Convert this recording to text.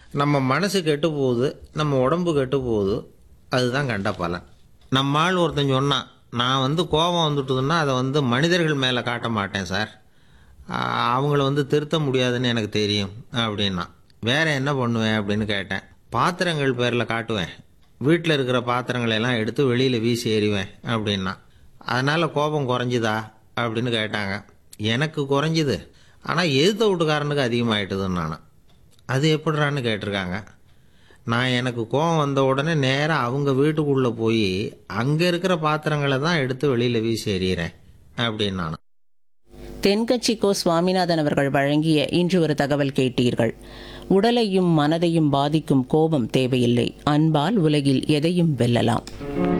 நம்ம மனசு கெட்டு போகுது நம்ம உடம்பு கெட்டு போகுது அதுதான் கண்ட பலன் நம்ம ஆள் ஒருத்தன் சொன்னான் நான் வந்து கோபம் வந்துட்டுதுன்னா அதை வந்து மனிதர்கள் மேலே காட்ட மாட்டேன் சார் ஆஹ் அவங்கள வந்து திருத்த முடியாதுன்னு எனக்கு தெரியும் அப்படின்னா வேற என்ன பண்ணுவேன் அப்படின்னு கேட்டேன் பாத்திரங்கள் பேரில் காட்டுவேன் வீட்டில் இருக்கிற பாத்திரங்களை எல்லாம் எடுத்து வெளியில் வீசி எறிவேன் அப்படின்னா அதனால் கோபம் குறைஞ்சுதா அப்படின்னு கேட்டாங்க எனக்கு குறைஞ்சுது ஆனால் எதிர்த்த வீட்டுக்காரனுக்கு அதிகமாயிட்டுதுன்னு நான் அது எப்படிறான்னு கேட்டிருக்காங்க நான் எனக்கு கோவம் வந்த உடனே நேராக அவங்க வீட்டுக்குள்ளே போய் அங்கே இருக்கிற பாத்திரங்களை தான் எடுத்து வெளியில் வீசி எறிகிறேன் அப்படின்னு நான் தென்கட்சி கோ சுவாமிநாதன் அவர்கள் வழங்கிய இன்று ஒரு தகவல் கேட்டீர்கள் உடலையும் மனதையும் பாதிக்கும் கோபம் தேவையில்லை அன்பால் உலகில் எதையும் வெல்லலாம்